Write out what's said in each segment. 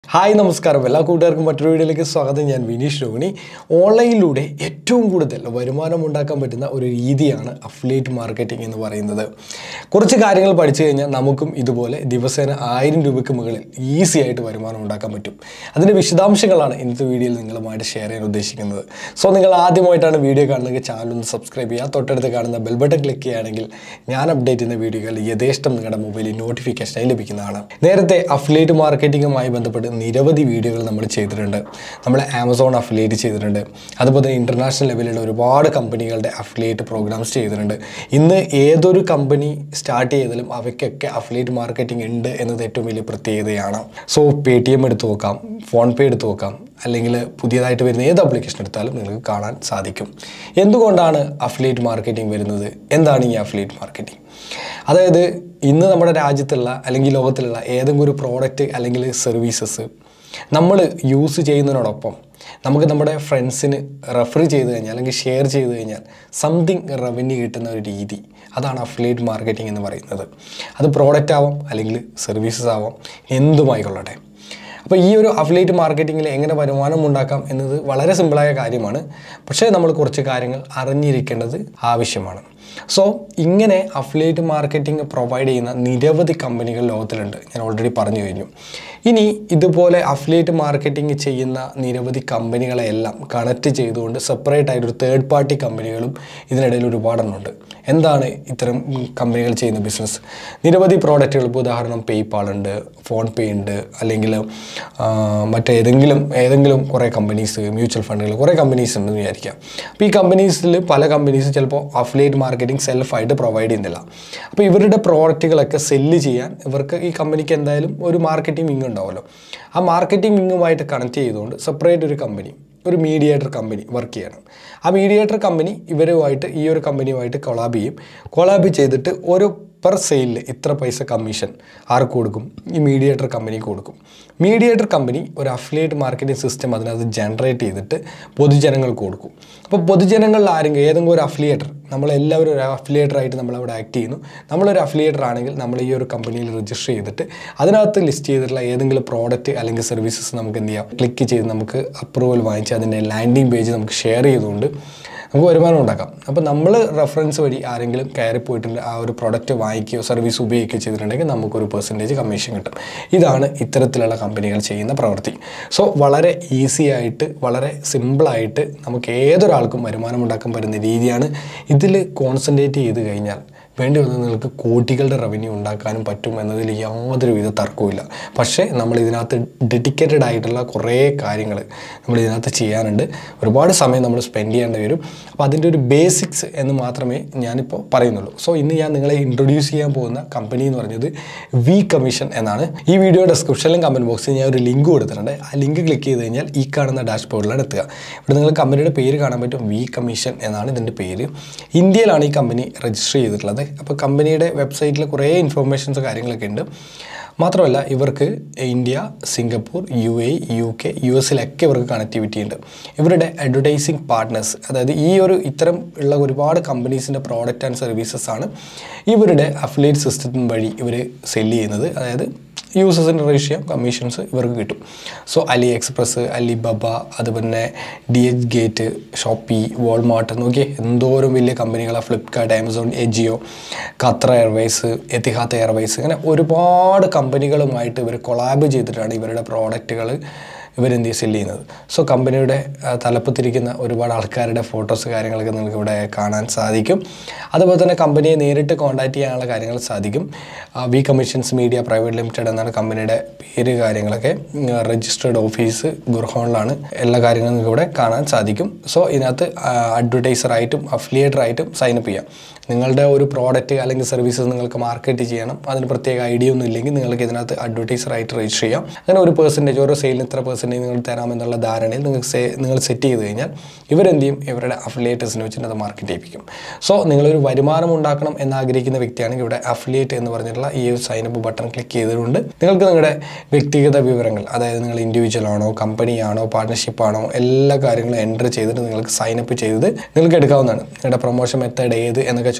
hi നമസ്കാരം എല്ലാ കൂട്ടുകാർക്കും മറ്റൊരു വീഡിയോയിലേക്ക് സ്വാഗതം ഞാൻ വിനീഷ് രോഹിണി ഓൺലൈനിലൂടെ ഏറ്റവും കൂടുതൽ വരുമാനം ഉണ്ടാക്കാൻ പറ്റുന്ന ഒരു രീതിയാണ് അഫിലിയേറ്റ് മാർക്കറ്റിംഗ് എന്ന് പറയുന്നത് കുറച്ച് കാര്യങ്ങൾ പഠിച്ചു കഴിഞ്ഞാൽ നമുക്കും ഇതുപോലെ ദിവസേന ആയിരം രൂപയ്ക്ക് മുകളിൽ ഈസി ആയിട്ട് വരുമാനം ഉണ്ടാക്കാൻ പറ്റും അതിൻ്റെ വിശദാംശങ്ങളാണ് ഇന്നത്തെ വീഡിയോയിൽ നിങ്ങളുമായിട്ട് ഷെയർ ചെയ്യാൻ ഉദ്ദേശിക്കുന്നത് സോ നിങ്ങൾ ആദ്യമായിട്ടാണ് വീഡിയോ കാണുന്നതെങ്കിൽ ചാനൽ ഒന്ന് സബ്സ്ക്രൈബ് ചെയ്യുക തൊട്ടടുത്ത് കാണുന്ന ബെൽ ബട്ടൺ ക്ലിക്ക് ചെയ്യുകയാണെങ്കിൽ ഞാൻ അപ്ഡേറ്റ് ചെയ്യുന്ന വീഡിയോകൾ യഥേഷ്ടം നിങ്ങളുടെ മൊബൈലിൽ നോട്ടിഫിക്കേഷനായി ലഭിക്കുന്നതാണ് നേരത്തെ അഫിലിയേറ്റ് മാർക്കറ്റിംഗുമായി ബന്ധപ്പെട്ട് നിരവധി വീഡിയോകൾ നമ്മൾ ചെയ്തിട്ടുണ്ട് നമ്മൾ ആമസോൺ അഫിലിയേറ്റ് ചെയ്തിട്ടുണ്ട് അതുപോലെ തന്നെ ഇൻ്റർനാഷണൽ ലെവലിലുള്ള ഒരുപാട് കമ്പനികളുടെ അഫിലിയേറ്റ് പ്രോഗ്രാംസ് ചെയ്തിട്ടുണ്ട് ഇന്ന് ഏതൊരു കമ്പനി സ്റ്റാർട്ട് ചെയ്താലും അവയ്ക്കൊക്കെ അഫിലിയേറ്റ് മാർക്കറ്റിംഗ് ഉണ്ട് എന്നത് ഏറ്റവും വലിയ പ്രത്യേകതയാണ് സോ പേ ടി എം എടുത്ത് നോക്കാം ഫോൺ പേ എടുത്ത് നോക്കാം അല്ലെങ്കിൽ പുതിയതായിട്ട് വരുന്ന ഏത് ആപ്ലിക്കേഷൻ എടുത്താലും നിങ്ങൾക്ക് കാണാൻ സാധിക്കും എന്തുകൊണ്ടാണ് അഫിലിയേറ്റ് മാർക്കറ്റിംഗ് വരുന്നത് എന്താണ് ഈ അഫിലിയേറ്റ് മാർക്കറ്റിംഗ് അതായത് ഇന്ന് നമ്മുടെ രാജ്യത്തുള്ള അല്ലെങ്കിൽ ലോകത്തിലുള്ള ഏതെങ്കിലും ഒരു പ്രോഡക്റ്റ് അല്ലെങ്കിൽ സർവീസസ് നമ്മൾ യൂസ് ചെയ്യുന്നതിനോടൊപ്പം നമുക്ക് നമ്മുടെ ഫ്രണ്ട്സിന് റെഫർ ചെയ്ത് കഴിഞ്ഞാൽ അല്ലെങ്കിൽ ഷെയർ ചെയ്ത് കഴിഞ്ഞാൽ സംതിങ് റവന്യൂ കിട്ടുന്ന ഒരു രീതി അതാണ് അഫിലിയേറ്റ് മാർക്കറ്റിംഗ് എന്ന് പറയുന്നത് അത് പ്രോഡക്റ്റ് ആവാം അല്ലെങ്കിൽ സർവീസസ് ആവാം എന്തുമായിക്കൊള്ളട്ടെ അപ്പോൾ ഈ ഒരു അഫിലിയേറ്റ് മാർക്കറ്റിങ്ങിൽ എങ്ങനെ വരുമാനം ഉണ്ടാക്കാം എന്നത് വളരെ സിമ്പിളായ കാര്യമാണ് പക്ഷേ നമ്മൾ കുറച്ച് കാര്യങ്ങൾ അറിഞ്ഞിരിക്കേണ്ടത് ആവശ്യമാണ് സോ ഇങ്ങനെ അഫിലിയേറ്റ് മാർക്കറ്റിംഗ് പ്രൊവൈഡ് ചെയ്യുന്ന നിരവധി കമ്പനികൾ ലോകത്തിലുണ്ട് ഞാൻ ഓൾറെഡി പറഞ്ഞു കഴിഞ്ഞു ഇനി ഇതുപോലെ അഫിലിയേറ്റ് മാർക്കറ്റിംഗ് ചെയ്യുന്ന നിരവധി കമ്പനികളെ എല്ലാം കണക്ട് ചെയ്തുകൊണ്ട് സെപ്പറേറ്റ് ആയിട്ട് ഒരു തേർഡ് പാർട്ടി കമ്പനികളും ഇതിനിടയിൽ ഒരുപാടെണ്ണമുണ്ട് എന്താണ് ഇത്തരം കമ്പനികൾ ചെയ്യുന്ന ബിസിനസ് നിരവധി പ്രോഡക്റ്റുകൾ ഇപ്പോൾ ഉദാഹരണം പേയ്പാൾ ഉണ്ട് ഫോൺ പേ ഉണ്ട് അല്ലെങ്കിൽ ആ, മറ്റേതെങ്കിലും ഏതെങ്കിലും കുറേ കമ്പനീസ് മ്യൂച്വൽ ഫണ്ടുകൾ കുറേ കമ്പനീസ് ഉണ്ടെന്ന് വിചാരിക്കാം അപ്പോൾ ഈ കമ്പനീസിൽ പല കമ്പനീസ് ചിലപ്പോൾ അഫിലിയേറ്റ് മാർക്കറ്റിംഗ് സെൽഫായിട്ട് പ്രൊവൈഡ് ചെയ്യുന്നില്ല അപ്പോൾ ഇവരുടെ പ്രോഡക്റ്റുകളൊക്കെ സെല്ല് ചെയ്യാൻ ഇവർക്ക് ഈ കമ്പനിക്ക് എന്തായാലും ഒരു മാർക്കറ്റിംഗ് വിങ് ഉണ്ടാവുമല്ലോ ആ മാർക്കറ്റിംഗ് വിങ്ങുമായിട്ട് കണക്ട് ചെയ്തുകൊണ്ട് സെപ്പറേറ്റ് ഒരു കമ്പനി ഒരു മീഡിയേറ്റർ കമ്പനി വർക്ക് ചെയ്യണം ആ മീഡിയേറ്റർ കമ്പനി ഇവരുമായിട്ട് ഈ ഒരു കമ്പനിയുമായിട്ട് കൊളാബ് ചെയ്യും കൊളാബ് ചെയ്തിട്ട് ഒരു പെർ സെയിലിൽ ഇത്ര പൈസ കമ്മീഷൻ ആർക്ക് കൊടുക്കും ഈ മീഡിയേറ്റർ കമ്പനിക്ക് കൊടുക്കും മീഡിയേറ്റർ കമ്പനി ഒരു അഫിലിയേറ്റ് മാർക്കറ്റിംഗ് സിസ്റ്റം അതിനകത്ത് ജനറേറ്റ് ചെയ്തിട്ട് പൊതുജനങ്ങൾക്ക് കൊടുക്കും അപ്പോൾ പൊതുജനങ്ങളിൽ ആരെങ്കിലും ഏതെങ്കിലും ഒരു അഫിലിയേറ്റർ നമ്മളെല്ലാവരും ഒരു അഫിലിയേറ്റർ ആയിട്ട് നമ്മളവിടെ ആക്ട് ചെയ്യുന്നു നമ്മളൊരു അഫിലിയേറ്റർ ആണെങ്കിൽ നമ്മൾ ഈ ഒരു കമ്പനിയിൽ രജിസ്റ്റർ ചെയ്തിട്ട് അതിനകത്ത് ലിസ്റ്റ് ചെയ്തിട്ടുള്ള ഏതെങ്കിലും പ്രോഡക്റ്റ് അല്ലെങ്കിൽ സർവീസസ് നമുക്ക് എന്ത് ചെയ്യാം ക്ലിക്ക് ചെയ്ത് നമുക്ക് അപ്രൂവൽ വാങ്ങിച്ച് അതിൻ്റെ ലാൻഡിംഗ് പേജ് നമുക്ക് ഷെയർ ചെയ്തുകൊണ്ട് നമുക്ക് വരുമാനം ഉണ്ടാക്കാം അപ്പോൾ നമ്മൾ റെഫറൻസ് വഴി ആരെങ്കിലും കയറി പോയിട്ടുണ്ട് ആ ഒരു പ്രൊഡക്റ്റ് വാങ്ങിക്കുകയോ സർവീസ് ഉപയോഗിക്കുകയോ ചെയ്തിട്ടുണ്ടെങ്കിൽ നമുക്കൊരു പെർസെൻറ്റേജ് കമ്മീഷൻ കിട്ടും ഇതാണ് ഇത്തരത്തിലുള്ള കമ്പനികൾ ചെയ്യുന്ന പ്രവൃത്തി സോ വളരെ ഈസി ആയിട്ട് വളരെ സിമ്പിളായിട്ട് നമുക്ക് ഏതൊരാൾക്കും വരുമാനം ഉണ്ടാക്കാൻ പറ്റുന്ന രീതിയാണ് ഇതിൽ കോൺസെൻട്രേറ്റ് ചെയ്ത് കഴിഞ്ഞാൽ വേണ്ടി വന്നാൽ നിങ്ങൾക്ക് കോടികളുടെ റവന്യൂ ഉണ്ടാക്കാനും പറ്റും എന്നതിൽ യാതൊരു വിധ തർക്കവുമില്ല പക്ഷേ നമ്മൾ ഇതിനകത്ത് ഡെഡിക്കേറ്റഡ് ആയിട്ടുള്ള കുറേ കാര്യങ്ങൾ നമ്മൾ ഇതിനകത്ത് ചെയ്യാനുണ്ട് ഒരുപാട് സമയം നമ്മൾ സ്പെൻഡ് ചെയ്യേണ്ടി വരും അപ്പോൾ അതിൻ്റെ ഒരു ബേസിക്സ് എന്ന് മാത്രമേ ഞാനിപ്പോൾ പറയുന്നുള്ളൂ സോ ഇന്ന് ഞാൻ നിങ്ങളെ ഇൻട്രൊഡ്യൂസ് ചെയ്യാൻ പോകുന്ന കമ്പനി എന്ന് പറഞ്ഞത് വി കമ്മീഷൻ എന്നാണ് ഈ വീഡിയോ ഡിസ്ക്രിപ്ഷനിലും കമൻറ്റ് ബോക്സിൽ ഞാൻ ഒരു ലിങ്ക് കൊടുത്തിട്ടുണ്ട് ആ ലിങ്ക് ക്ലിക്ക് ചെയ്ത് കഴിഞ്ഞാൽ ഈ കാണുന്ന ഡാഷ്ബോർഡിലാണ് എത്തുക ഇവിടെ നിങ്ങൾ കമ്പനിയുടെ പേര് കാണാൻ പറ്റും വി കമ്മീഷൻ എന്നാണ് ഇതിൻ്റെ പേര് ഇന്ത്യയിലാണ് ഈ കമ്പനി രജിസ്റ്റർ ചെയ്തിട്ടുള്ളത് അപ്പോൾ കമ്പനിയുടെ വെബ്സൈറ്റിൽ കുറേ ഇൻഫർമേഷൻസ് കാര്യങ്ങളൊക്കെ ഉണ്ട് മാത്രമല്ല ഇവർക്ക് India Singapore U A U K യു എസിലൊക്കെ ഇവർക്ക് കണക്ടിവിറ്റി ഉണ്ട് ഇവരുടെ അഡ്വർടൈസിങ് പാർട്ട്നേഴ്സ് അതായത് ഈ ഒരു ഇത്തരം ഉള്ള ഒരുപാട് കമ്പനീസിൻ്റെ പ്രോഡക്റ്റ് ആൻഡ് സർവീസസ് ആണ് ഇവരുടെ അഫിലിയേറ്റ് സിസ്റ്റം വഴി ഇവർ സെല്ല് ചെയ്യുന്നത് അതായത് യൂസേഴ്സിന് റേഷ്യ ചെയ്യാം കമ്മീഷൻസ് ഇവർക്ക് കിട്ടും സോ അലി എക്സ്പ്രസ് അലിബബ അതുപോലെ D H gate Shopee Walmart നോക്കിയേ എന്തോരം വലിയ കമ്പനികളാണ് Flipkart Amazon Ajio Qatar Airways Etihad Airways ഇങ്ങനെ ഒരുപാട് കമ്പനികളുമായിട്ട് ഇവർ കൊളാബ് ചെയ്തിട്ടാണ് ഇവരുടെ പ്രോഡക്റ്റുകൾ ഇവരെന്ത് സെല് ചെയ്യുന്നത് സോ കമ്പനിയുടെ ആ, തലപ്പത്തിരിക്കുന്ന ഒരുപാട് ആൾക്കാരുടെ ഫോട്ടോസ് കാര്യങ്ങളൊക്കെ നിങ്ങൾക്ക് ഇവിടെ കാണാൻ സാധിക്കും അതുപോലെ തന്നെ കമ്പനിയെ നേരിട്ട് കോൺടാക്ട് ചെയ്യാനുള്ള കാര്യങ്ങൾ സാധിക്കും ആ, V commissions media private limited എന്നാണ് കമ്പനിയുടെ പേര് കാര്യങ്ങളൊക്കെ രജിസ്റ്റേർഡ് ഓഫീസ് ഗുർഹോണിലാണ് എല്ലാ കാര്യങ്ങളും നിങ്ങൾക്ക് ഇവിടെ കാണാൻ സാധിക്കും സോ ഇതിനകത്ത് അഡ്വർടൈസറായിട്ടും അഫിലിയേറ്ററായിട്ടും സൈനപ്പ് ചെയ്യാം നിങ്ങളുടെ ഒരു പ്രോഡക്റ്റ് അല്ലെങ്കിൽ സർവീസസ് നിങ്ങൾക്ക് മാർക്കറ്റ് ചെയ്യണം അതിന് പ്രത്യേക ഐഡിയ ഒന്നും ഇല്ലെങ്കിൽ നിങ്ങൾക്ക് ഇതിനകത്ത് അഡ്വർടൈസറായിട്ട് രജിസ്റ്റർ ചെയ്യാം അങ്ങനെ ഒരു പെർസെൻറ്റേജ് ഓരോ സെയിലിന് ഇത്ര പെർസെൻറ്റേജ് നിങ്ങൾ തരാമെന്നുള്ള ധാരണയിൽ നിങ്ങൾക്ക് സേ നിങ്ങൾ സെറ്റ് ചെയ്ത് കഴിഞ്ഞാൽ ഇവരെന്ത് ചെയ്യും ഇവരുടെ അഫിലിയേറ്റേഴ്സിനെ വെച്ചിട്ട് അത് മാർക്കറ്റ് ചെയ്യിപ്പിക്കും സോ നിങ്ങളൊരു വരുമാനം ഉണ്ടാക്കണം എന്ന് ആഗ്രഹിക്കുന്ന വ്യക്തിയാണെങ്കിൽ ഇവിടെ അഫിലിയേറ്റ് എന്ന് പറഞ്ഞിട്ടുള്ള ഈ ഒരു സൈനപ്പ് ബട്ടൺ ക്ലിക്ക് ചെയ്തുകൊണ്ട് നിങ്ങൾക്ക് നിങ്ങളുടെ വ്യക്തിഗത വിവരങ്ങൾ അതായത് നിങ്ങൾ ഇൻഡിവിജ്വൽ ആണോ കമ്പനിയാണോ പാർട്ണർഷിപ്പ് ആണോ എല്ലാ കാര്യങ്ങളും എൻ്റർ ചെയ്തിട്ട് നിങ്ങൾക്ക് സൈനപ്പ് ചെയ്ത് നിങ്ങൾക്ക് എടുക്കാവുന്നതാണ് നിങ്ങളുടെ പ്രൊമോഷൻ മെത്തേഡ് ഏത് എന്നൊക്കെ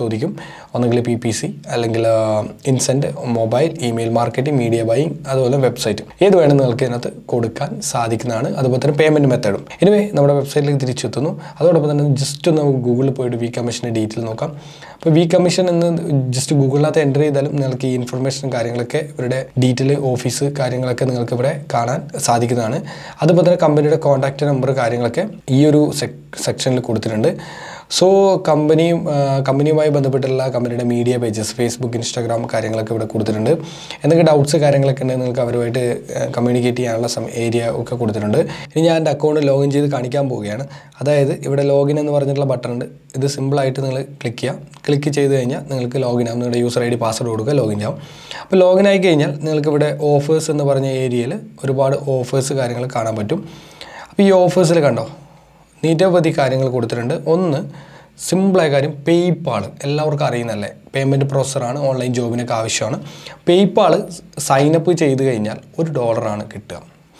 ചോദിക്കും ഒന്നെങ്കിൽ പി പി സി അല്ലെങ്കിൽ incent mobile email marketing media buying അതുപോലെ വെബ്സൈറ്റ് ഏത് വേണം നിങ്ങൾക്ക് ഇതിനകത്ത് കൊടുക്കാൻ സാധിക്കുന്നതാണ് അതുപോലെ തന്നെ പേയ്മെൻറ്റ് മെത്തേഡും എനിവേ നമ്മുടെ വെബ്സൈറ്റിലേക്ക് തിരിച്ചെത്തുന്നു അതോടൊപ്പം തന്നെ ജസ്റ്റ് ഒന്ന് നമുക്ക് ഗൂഗിളിൽ പോയിട്ട് വി കമ്മീഷൻ്റെ ഡീറ്റെയിൽ നോക്കാം അപ്പോൾ വി കമ്മീഷൻ എന്ന് ജസ്റ്റ് ഗൂഗിളിനകത്ത് എൻ്റർ ചെയ്താലും നിങ്ങൾക്ക് ഈ ഇൻഫർമേഷൻ കാര്യങ്ങളൊക്കെ ഇവരുടെ ഡീറ്റെയിൽ ഓഫീസ് കാര്യങ്ങളൊക്കെ നിങ്ങൾക്ക് ഇവിടെ കാണാൻ സാധിക്കുന്നതാണ് അതുപോലെ തന്നെ കമ്പനിയുടെ കോൺടാക്റ്റ് നമ്പർ കാര്യങ്ങളൊക്കെ ഈ ഒരു സെക്ഷനിൽ കൊടുത്തിട്ടുണ്ട് സോ കമ്പനിയും ആ, കമ്പനിയുമായി ബന്ധപ്പെട്ടുള്ള കമ്പനിയുടെ മീഡിയ പേജസ് ഫേസ്ബുക്ക് ഇൻസ്റ്റാഗ്രാം കാര്യങ്ങളൊക്കെ ഇവിടെ കൊടുത്തിട്ടുണ്ട് എന്തെങ്കിലും ഡൗട്ട്സ് കാര്യങ്ങളൊക്കെ ഉണ്ടെങ്കിൽ നിങ്ങൾക്ക് അവരുമായിട്ട് കമ്മ്യൂണിക്കേറ്റ് ചെയ്യാനുള്ള സം ഏരിയ ഒക്കെ കൊടുത്തിട്ടുണ്ട് ഇനി ഞാൻ എൻ്റെ അക്കൗണ്ട് ലോഗിൻ ചെയ്ത് കാണിക്കാൻ പോവുകയാണ് അതായത് ഇവിടെ ലോഗിൻ എന്ന് പറഞ്ഞിട്ടുള്ള ബട്ടൺ ഉണ്ട് ഇത് സിമ്പിളായിട്ട് നിങ്ങൾ ക്ലിക്ക് ചെയ്യുക ക്ലിക്ക് ചെയ്ത് കഴിഞ്ഞാൽ നിങ്ങൾക്ക് ലോഗിൻ ആവും നിങ്ങളുടെ യൂസർ ഐ ഡി പാസ്വേഡ് കൊടുക്കുക ലോഗിൻ ആവും അപ്പോൾ ലോഗിൻ ആയി കഴിഞ്ഞാൽ നിങ്ങൾക്ക് ഇവിടെ ഓഫേഴ്സ് എന്ന് പറഞ്ഞ ഏരിയയിൽ ഒരുപാട് ഓഫേഴ്സ് കാര്യങ്ങൾ കാണാൻ പറ്റും അപ്പോൾ ഈ ഓഫേഴ്സിൽ കണ്ടോ നിരവധി കാര്യങ്ങൾ കൊടുത്തിട്ടുണ്ട് ഒന്ന് സിമ്പിളായ കാര്യം പേയ്പാൾ എല്ലാവർക്കും അറിയുന്നല്ലേ പേയ്മെൻറ്റ് പ്രോസസ്സറാണ് ഓൺലൈൻ ജോബിനൊക്കെ ആവശ്യമാണ് പേയ്പാൾ സൈനപ്പ് ചെയ്ത് കഴിഞ്ഞാൽ ഒരു ഡോളറാണ് കിട്ടുക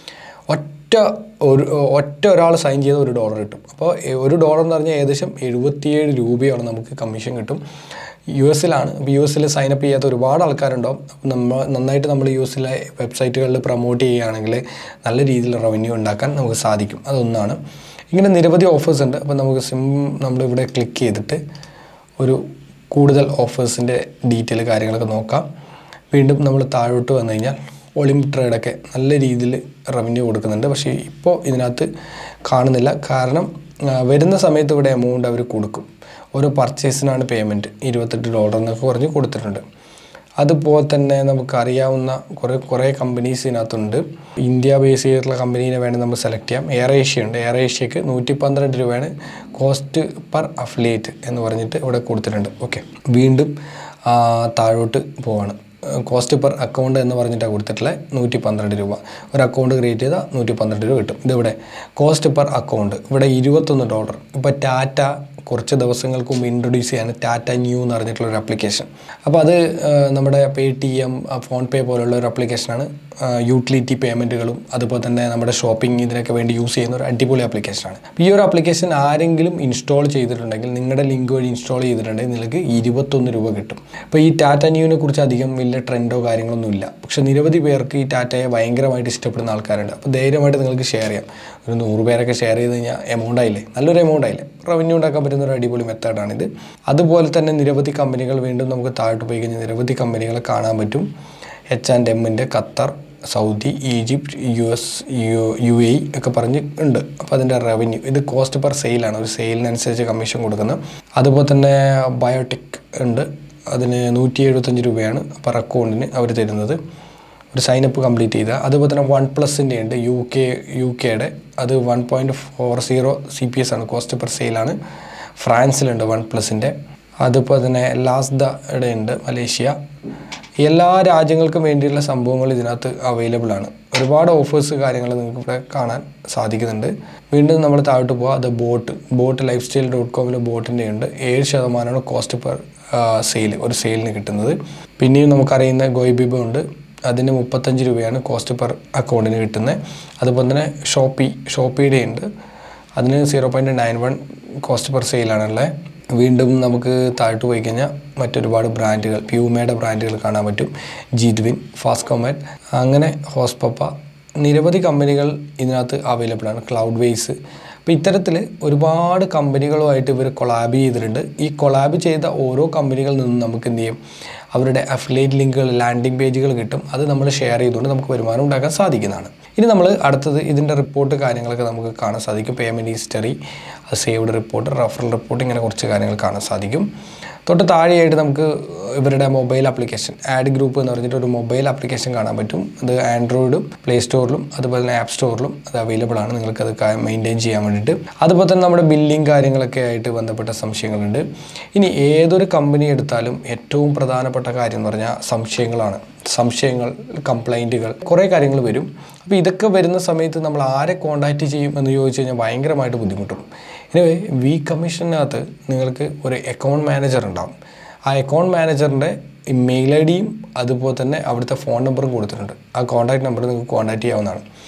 ഒറ്റ ഒരു ഒറ്റ ഒരാൾ സൈൻ ചെയ്ത ഒരു ഡോളർ കിട്ടും അപ്പോൾ ഒരു ഡോളർ എന്ന് പറഞ്ഞാൽ ഏകദേശം എഴുപത്തിയേഴ് രൂപയാണ് നമുക്ക് കമ്മീഷൻ കിട്ടും യു എസിലാണ് ഇപ്പോൾ യു എസിൽ സൈനപ്പ് ചെയ്യാത്ത ഒരുപാട് ആൾക്കാരുണ്ടാവും അപ്പോൾ നമ്മൾ നന്നായിട്ട് നമ്മൾ യു എസിലെ വെബ്സൈറ്റുകളിൽ പ്രൊമോട്ട് ചെയ്യുകയാണെങ്കിൽ നല്ല രീതിയിൽ റവന്യൂ ഉണ്ടാക്കാൻ നമുക്ക് സാധിക്കും അതൊന്നാണ് ഇങ്ങനെ നിരവധി ഓഫേഴ്സ് ഉണ്ട് അപ്പോൾ നമുക്ക് സിം നമ്മളിവിടെ ക്ലിക്ക് ചെയ്തിട്ട് ഒരു കൂടുതൽ ഓഫേഴ്സിൻ്റെ ഡീറ്റെയിൽ കാര്യങ്ങളൊക്കെ നോക്കാം വീണ്ടും നമ്മൾ താഴോട്ട് വന്നു കഴിഞ്ഞാൽ ഒളിമ്പിക് ട്രേഡൊക്കെ നല്ല രീതിയിൽ റവന്യൂ കൊടുക്കുന്നുണ്ട് പക്ഷേ ഇപ്പോൾ ഇതിനകത്ത് കാണുന്നില്ല കാരണം ആ, വരുന്ന സമയത്ത് ഇവിടെ എമൗണ്ട് അവർ കൊടുക്കും ഓരോ പർച്ചേസിനാണ് പേയ്മെൻറ്റ് ഇരുപത്തെട്ട് ഡോളർ എന്നൊക്കെ പറഞ്ഞ് കൊടുത്തിട്ടുണ്ട് അതുപോലെ തന്നെ നമുക്കറിയാവുന്ന കുറേ കുറേ കമ്പനീസ് ഇതിനകത്തുണ്ട് ഇന്ത്യ ബേസ് ചെയ്തിട്ടുള്ള കമ്പനീനെ വേണം നമ്മൾ സെലക്ട് ചെയ്യാം എയർ ഏഷ്യ ഉണ്ട് എയർ ഏഷ്യക്ക് നൂറ്റി പന്ത്രണ്ട് രൂപയാണ് കോസ്റ്റ് പെർ അഫിലിയേറ്റ് എന്ന് പറഞ്ഞിട്ട് ഇവിടെ കൊടുത്തിട്ടുണ്ട് ഓക്കെ വീണ്ടും ആ, താഴോട്ട് പോവാണ് കോസ്റ്റ് പെർ അക്കൗണ്ട് എന്ന് പറഞ്ഞിട്ടാണ് കൊടുത്തിട്ടുള്ളത് നൂറ്റി പന്ത്രണ്ട് രൂപ ഒരു അക്കൗണ്ട് ക്രിയേറ്റ് ചെയ്താൽ നൂറ്റി പന്ത്രണ്ട് രൂപ കിട്ടും ഇതിവിടെ കോസ്റ്റ് പെർ അക്കൗണ്ട് ഇവിടെ ഇരുപത്തൊന്ന് ഡോളർ ഇപ്പോൾ ടാറ്റ കുറച്ച് ദിവസങ്ങൾക്ക് മുമ്പ് ഇൻട്രൊഡ്യൂസ് ചെയ്യാണ് ടാറ്റ ന്യൂ എന്ന് പറഞ്ഞിട്ടുള്ള ഒരു ആപ്ലിക്കേഷൻ അപ്പോൾ അത് ആ, നമ്മുടെ Paytm PhonePe പോലുള്ള ഒരു ആപ്ലിക്കേഷനാണ് യൂട്ടിലിറ്റി പേയ്മെൻറ്റുകളും അതുപോലെ തന്നെ നമ്മുടെ ഷോപ്പിംഗ് ഇതിനൊക്കെ വേണ്ടി യൂസ് ചെയ്യുന്ന ഒരു അടിപൊളി ആപ്ലിക്കേഷനാണ് അപ്പോൾ ഈ ഒരു ആപ്ലിക്കേഷൻ ആരെങ്കിലും ഇൻസ്റ്റാൾ ചെയ്തിട്ടുണ്ടെങ്കിൽ നിങ്ങളുടെ ലിങ്ക് വഴി ഇൻസ്റ്റാൾ ചെയ്തിട്ടുണ്ടെങ്കിൽ നിങ്ങൾക്ക് ഇരുപത്തൊന്ന് രൂപ കിട്ടും അപ്പോൾ ഈ ടാറ്റ ന്യൂവിനെ കുറിച്ച് അധികം വലിയ ട്രെൻഡോ കാര്യങ്ങളൊന്നും ഇല്ല പക്ഷേ നിരവധി പേർക്ക് ഈ ടാറ്റയെ ഭയങ്കരമായിട്ട് ഇഷ്ടപ്പെടുന്ന ആൾക്കാരുണ്ട് അപ്പോൾ ധൈര്യമായിട്ട് നിങ്ങൾക്ക് ഷെയർ ചെയ്യാം ഒരു നൂറ് പേരൊക്കെ ഷെയർ ചെയ്ത് കഴിഞ്ഞാൽ എമൗണ്ട് ആയില്ലേ നല്ലൊരു എമൗണ്ട് ആയില്ലേ റവന്യൂ ഉണ്ടാക്കാൻ പറ്റുന്ന ഒരു അടിപൊളി മെത്തേഡാണിത് അതുപോലെ തന്നെ നിരവധി കമ്പനികൾ വീണ്ടും നമുക്ക് താഴോട്ട് പോയി കഴിഞ്ഞാൽ നിരവധി കമ്പനികളെ കാണാൻ പറ്റും എച്ച് ആൻഡ് എമ്മിൻ്റെ Qatar Saudi Egypt U S U U A ഒക്കെ പറഞ്ഞ് ഉണ്ട് അപ്പോൾ അതിൻ്റെ റവന്യൂ ഇത് കോസ്റ്റ് പെർ സെയിലാണ് ഒരു സെയിലിനനുസരിച്ച് കമ്മീഷൻ കൊടുക്കുന്നത് അതുപോലെ തന്നെ ബയോടെക് ഉണ്ട് അതിന് നൂറ്റി എഴുപത്തഞ്ച് രൂപയാണ് പെർ അക്കൗണ്ടിന് അവർ തരുന്നത് ഒരു സൈനപ്പ് കംപ്ലീറ്റ് ചെയ്ത അതുപോലെ തന്നെ വൺ പ്ലസിൻ്റെ ഉണ്ട് യു കെ യു കെയുടെ അത് one point four zero C P S ആണ് കോസ്റ്റ് പെർ സെയിലാണ് ഫ്രാൻസിലുണ്ട് വൺ പ്ലസിൻ്റെ അതുപോലെ തന്നെ ലാസ്ദയുടെ ഉണ്ട് മലേഷ്യ എല്ലാ രാജ്യങ്ങൾക്കും വേണ്ടിയുള്ള സംഭവങ്ങൾ ഇതിനകത്ത് അവൈലബിൾ ആണ് ഒരുപാട് ഓഫേഴ്സ് കാര്യങ്ങൾ നിങ്ങൾക്ക് ഇവിടെ കാണാൻ സാധിക്കുന്നുണ്ട് വീണ്ടും നമ്മൾ താഴോട്ട് പോകാം അത് boat boat lifestyle dot കോമിൽ ബോട്ടിൻ്റെ ഉണ്ട് ഏഴ് ശതമാനമാണ് കോസ്റ്റ് പെർ സെയിൽ ഒരു സെയിലിന് കിട്ടുന്നത് പിന്നെയും നമുക്കറിയുന്ന ഗോയ്ബിബ ഉണ്ട് അതിന് മുപ്പത്തഞ്ച് രൂപയാണ് കോസ്റ്റ് പെർ അക്കൗണ്ടിന് കിട്ടുന്നത് അതുപോലെ തന്നെ ഷോപ്പി ഷോപ്പിയുടെ ഉണ്ട് അതിന് zero point nine one cost per സെയിലാണുള്ളത് വീണ്ടും നമുക്ക് താഴോട്ട് പോയി കഴിഞ്ഞാൽ മറ്റൊരുപാട് ബ്രാൻഡുകൾ പ്യൂമയുടെ ബ്രാൻഡുകൾ കാണാൻ പറ്റും ജിഡ്വിൻ ഫാസ്കോമാറ്റ് അങ്ങനെ ഹോസ്പപ്പ നിരവധി കമ്പനികൾ ഇതിനകത്ത് അവൈലബിൾ ആണ് ക്ലൗഡ് വേസ് അപ്പോൾ ഇത്തരത്തിൽ ഒരുപാട് കമ്പനികളുമായിട്ട് ഇവർ കൊളാബ് ചെയ്തിട്ടുണ്ട് ഈ കൊളാബ് ചെയ്ത ഓരോ കമ്പനികളിൽ നിന്നും നമുക്ക് എന്ത് ചെയ്യും അവരുടെ അഫിലിയേറ്റ് ലിങ്കുകൾ ലാൻഡിംഗ് പേജുകൾ കിട്ടും അത് നമ്മൾ ഷെയർ ചെയ്തുകൊണ്ട് നമുക്ക് വരുമാനം ഉണ്ടാക്കാൻ സാധിക്കുന്നതാണ് ഇനി നമ്മൾ അടുത്തത് ഇതിൻ്റെ റിപ്പോർട്ട് കാര്യങ്ങളൊക്കെ നമുക്ക് കാണാൻ സാധിക്കും payment history saved report referral report ഇങ്ങനെ കുറച്ച് കാര്യങ്ങൾ കാണാൻ സാധിക്കും തൊട്ട് താഴെയായിട്ട് നമുക്ക് ഇവരുടെ മൊബൈൽ ആപ്ലിക്കേഷൻ ആഡ് ഗ്രൂപ്പ് എന്ന് പറഞ്ഞിട്ട് ഒരു മൊബൈൽ ആപ്ലിക്കേഷൻ കാണാൻ പറ്റും അത് ആൻഡ്രോയിഡും പ്ലേ സ്റ്റോറിലും അതുപോലെ തന്നെ ആപ്പ് സ്റ്റോറിലും അത് അവൈലബിൾ ആണ് നിങ്ങൾക്ക് അത് മെയിൻറ്റെയിൻ ചെയ്യാൻ വേണ്ടിയിട്ട് അതുപോലെ തന്നെ നമ്മുടെ ബില്ലിംഗ് കാര്യങ്ങളൊക്കെ ആയിട്ട് ബന്ധപ്പെട്ട സംശയങ്ങളുണ്ട് ഇനി ഏതൊരു കമ്പനി എടുത്താലും ഏറ്റവും പ്രധാനപ്പെട്ട കാര്യം എന്ന് പറഞ്ഞാൽ സംശയങ്ങളാണ് സംശയങ്ങൾ കംപ്ലൈൻറ്റുകൾ കുറേ കാര്യങ്ങൾ വരും അപ്പോൾ ഇതൊക്കെ വരുന്ന സമയത്ത് നമ്മൾ ആരെ കോൺടാക്റ്റ് ചെയ്യും എന്ന് ചോദിച്ചു കഴിഞ്ഞാൽ ഭയങ്കരമായിട്ട് ബുദ്ധിമുട്ടും ഇനി വി കമ്മീഷനകത്ത് നിങ്ങൾക്ക് ഒരു അക്കൗണ്ട് മാനേജർ ഉണ്ടാവും ആ അക്കൗണ്ട് മാനേജറിൻ്റെ മെയിൽ ഐ ഡിയും അതുപോലെ തന്നെ അവിടുത്തെ ഫോൺ നമ്പറും കൊടുത്തിട്ടുണ്ട് ആ കോൺടാക്ട് നമ്പർ നിങ്ങൾക്ക് കോൺടാക്ട് ചെയ്യാവുന്നതാണ്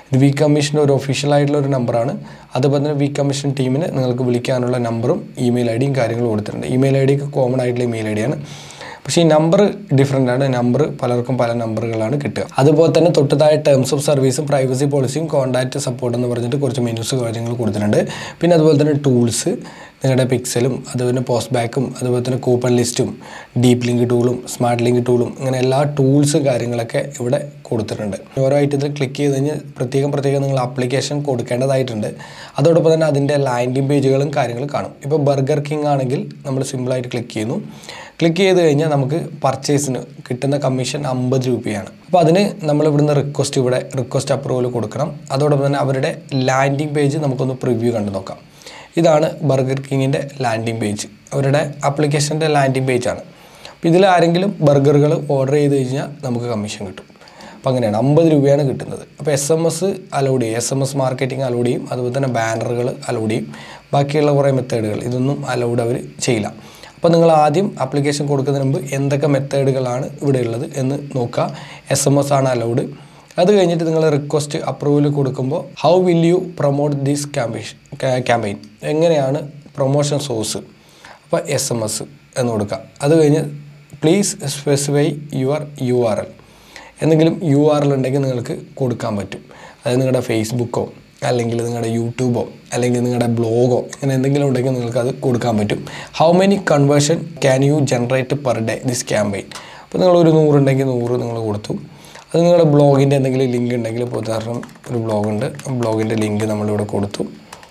ഇത് വി കമ്മീഷൻ്റെ ഒരു ഒഫീഷ്യൽ ആയിട്ടുള്ള ഒരു നമ്പറാണ് അതുപോലെ തന്നെ വി കമ്മീഷൻ ടീമിന് നിങ്ങൾക്ക് വിളിക്കാനുള്ള നമ്പറും ഇമെയിൽ ഐ ഡിയും കാര്യങ്ങളും കൊടുത്തിട്ടുണ്ട് ഇമെയിൽ ഐ ഡിക്ക് കോമൺ ആയിട്ടുള്ള ഇമെയിൽ ഐ ഡിയാണ് പക്ഷേ ഈ നമ്പർ ഡിഫറെൻ്റ് ആണ് നമ്പർ പലർക്കും പല നമ്പറുകളാണ് കിട്ടുക അതുപോലെ തന്നെ തൊട്ട് താഴെ ടേംസ് ഓഫ് സർവീസും പ്രൈവസി പോളിസിയും കോൺടാക്റ്റ് സപ്പോർട്ട് എന്ന് പറഞ്ഞിട്ട് കുറച്ച് മെനൂസ് കാര്യങ്ങൾ കൊടുത്തിട്ടുണ്ട് പിന്നെ അതുപോലെ തന്നെ ടൂൾസ് നിങ്ങളുടെ പിക്സലും അതുപോലെ പോസ്റ്റ് ബാക്കും അതുപോലെ തന്നെ കൂപ്പൺ ലിസ്റ്റും ഡീപ്പ് ലിങ്ക് ടൂളും സ്മാർട്ട് ലിങ്ക് ടൂളും ഇങ്ങനെ എല്ലാ ടൂൾസ് കാര്യങ്ങളൊക്കെ ഇവിടെ കൊടുത്തിട്ടുണ്ട് ഓരോ ഐറ്റത്തിൽ ക്ലിക്ക് ചെയ്ത് കഴിഞ്ഞ് പ്രത്യേകം പ്രത്യേകം നിങ്ങൾ ആപ്ലിക്കേഷൻ കൊടുക്കേണ്ടതായിട്ടുണ്ട് അതോടൊപ്പം തന്നെ അതിൻ്റെ ലാൻഡിംഗ് പേജുകളും കാര്യങ്ങളും കാണും ഇപ്പോൾ ബർഗർ കിങ് ആണെങ്കിൽ നമ്മൾ സിമ്പിളായിട്ട് ക്ലിക്ക് ചെയ്യുന്നു ക്ലിക്ക് ചെയ്ത് കഴിഞ്ഞാൽ നമുക്ക് പർച്ചേസിന് കിട്ടുന്ന കമ്മീഷൻ അമ്പത് രൂപയാണ് അപ്പോൾ അതിന് നമ്മൾ ഇവിടുന്ന് റിക്വസ്റ്റ് ഇവിടെ റിക്വസ്റ്റ് അപ്രൂവൽ കൊടുക്കണം അതോടൊപ്പം തന്നെ അവരുടെ ലാൻഡിംഗ് പേജ് നമുക്കൊന്ന് പ്രിവ്യൂ കണ്ടു നോക്കാം ഇതാണ് ബർഗർ കിങ്ങിൻ്റെ ലാൻഡിംഗ് പേജ് അവരുടെ ആപ്ലിക്കേഷൻ്റെ ലാൻഡിംഗ് പേജാണ് അപ്പോൾ ഇതിൽ ആരെങ്കിലും ബർഗറുകൾ ഓർഡർ ചെയ്ത് കഴിഞ്ഞാൽ നമുക്ക് കമ്മീഷൻ കിട്ടും അപ്പോൾ അങ്ങനെയാണ് അമ്പത് രൂപയാണ് കിട്ടുന്നത് അപ്പോൾ എസ് എം എസ് അലൗഡ് ചെയ്യും S M S marketing allowed ചെയ്യും അതുപോലെ തന്നെ ബാനറുകൾ അലൗഡ് ചെയ്യും ബാക്കിയുള്ള കുറേ മെത്തേഡുകൾ ഇതൊന്നും അലൗഡ് അവർ ചെയ്യില്ല അപ്പോൾ നിങ്ങൾ ആദ്യം ആപ്ലിക്കേഷൻ കൊടുക്കുന്നതിന് മുമ്പ് എന്തൊക്കെ മെത്തേഡുകളാണ് ഇവിടെ ഉള്ളത് എന്ന് നോക്കുക എസ് എം എസ് ആണ് അലൗഡ് അത് കഴിഞ്ഞിട്ട് നിങ്ങൾ റിക്വസ്റ്റ് അപ്രൂവൽ കൊടുക്കുമ്പോൾ how will you promote this campaign campaign എങ്ങനെയാണ് പ്രൊമോഷൻ സോഴ്സ് അപ്പോൾ എസ് എം എസ് എന്ന് കൊടുക്കുക അത് കഴിഞ്ഞ് please specify your U R L എന്തെങ്കിലും യു ആർ എൽ ഉണ്ടെങ്കിൽ നിങ്ങൾക്ക് കൊടുക്കാൻ പറ്റും അതായത് നിങ്ങളുടെ ഫേസ്ബുക്കോ അല്ലെങ്കിൽ നിങ്ങളുടെ യൂട്യൂബോ അല്ലെങ്കിൽ നിങ്ങളുടെ ബ്ലോഗോ അങ്ങനെ എന്തെങ്കിലും ഉണ്ടെങ്കിൽ നിങ്ങൾക്ക് അത് കൊടുക്കാൻ പറ്റും how many conversion can you generate per day this campaign അപ്പോൾ നിങ്ങൾ ഒരു നൂറുണ്ടെങ്കിൽ നൂറ് നിങ്ങൾ കൊടുത്തു അത് നിങ്ങളുടെ ബ്ലോഗിൻ്റെ എന്തെങ്കിലും ലിങ്ക് ഉണ്ടെങ്കിൽ ഇപ്പോൾ ഉദാഹരണം ഒരു ബ്ലോഗുണ്ട് ബ്ലോഗിൻ്റെ ലിങ്ക് നമ്മളിവിടെ കൊടുത്തു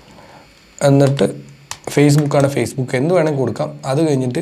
എന്നിട്ട് ഫേസ്ബുക്കാണ് ഫേസ്ബുക്ക് എന്ത് വേണമെങ്കിൽ കൊടുക്കാം അത് കഴിഞ്ഞിട്ട്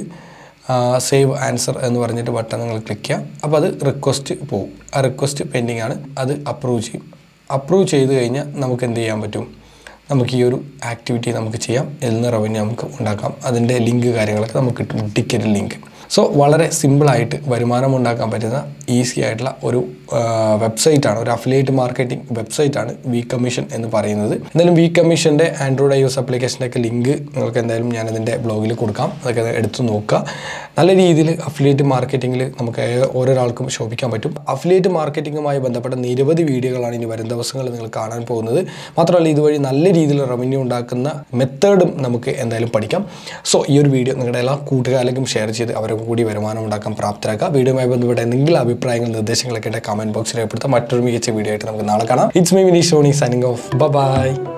സേവ് ആൻസർ എന്ന് പറഞ്ഞിട്ട് ബട്ടൺ നിങ്ങൾ ക്ലിക്ക് ചെയ്യാം അപ്പോൾ അത് റിക്വസ്റ്റ് പോകും ആ റിക്വസ്റ്റ് പെൻഡിങ് ആണ് അത് അപ്രൂവ് ചെയ്യും അപ്രൂവ് ചെയ്ത് കഴിഞ്ഞാൽ നമുക്ക് എന്ത് ചെയ്യാൻ പറ്റും നമുക്ക് ഈ ഒരു ആക്ടിവിറ്റി നമുക്ക് ചെയ്യാം ഇതിൽ നിന്ന് റവന്യൂ നമുക്ക് ഉണ്ടാക്കാം അതിൻ്റെ ലിങ്ക് കാര്യങ്ങളൊക്കെ നമുക്ക് കിട്ടും ടിക്കറ്റ് ലിങ്ക് സോ വളരെ സിമ്പിളായിട്ട് വരുമാനം ഉണ്ടാക്കാൻ പറ്റുന്ന ഈസി ആയിട്ടുള്ള ഒരു വെബ്സൈറ്റാണ് ഒരു അഫിലിയേറ്റ് മാർക്കറ്റിംഗ് വെബ്സൈറ്റാണ് വി കമ്മീഷൻ എന്ന് പറയുന്നത് എന്തായാലും വി കമ്മീഷൻ്റെ ആൻഡ്രോയിഡ് ഐ എസ് ആപ്ലിക്കേഷൻ്റെ ഒക്കെ ലിങ്ക് നിങ്ങൾക്ക് എന്തായാലും ഞാൻ അതിൻ്റെ ബ്ലോഗിൽ കൊടുക്കാം അതൊക്കെ എടുത്ത് നോക്കുക നല്ല രീതിയിൽ അഫിലിയേറ്റ് മാർക്കറ്റിങ്ങിൽ നമുക്ക് ഓരോരാൾക്കും ശോഭിക്കാൻ പറ്റും അഫിലിയേറ്റ് മാർക്കറ്റിങ്ങുമായി ബന്ധപ്പെട്ട നിരവധി വീഡിയോകളാണ് ഇനി വരും ദിവസങ്ങളിൽ നിങ്ങൾ കാണാൻ പോകുന്നത് മാത്രമല്ല ഇതുവഴി നല്ല രീതിയിൽ റവന്യൂ ഉണ്ടാക്കുന്ന മെത്തേഡും നമുക്ക് എന്തായാലും പഠിക്കാം സോ ഈ ഒരു വീഡിയോ നിങ്ങളുടെ എല്ലാ കൂട്ടുകാരിലേക്കും ഷെയർ ചെയ്ത് അവരെ കൂടി വരുമാനം ഉണ്ടാക്കാൻ പ്രാപ്തരാക്കുക വീഡിയോയുമായി ബന്ധപ്പെട്ട എന്തെങ്കിലും അഭിപ്രായങ്ങൾ നിർദ്ദേശങ്ങളൊക്കെ എൻ്റെ കമൻറ്റ് ബോക്സിൽ രേഖപ്പെടുത്താം മറ്റൊരു മികച്ച വീഡിയോ ആയിട്ട് നമുക്ക് നാളെ കാണാം it's me Vineesh Shoni signing off by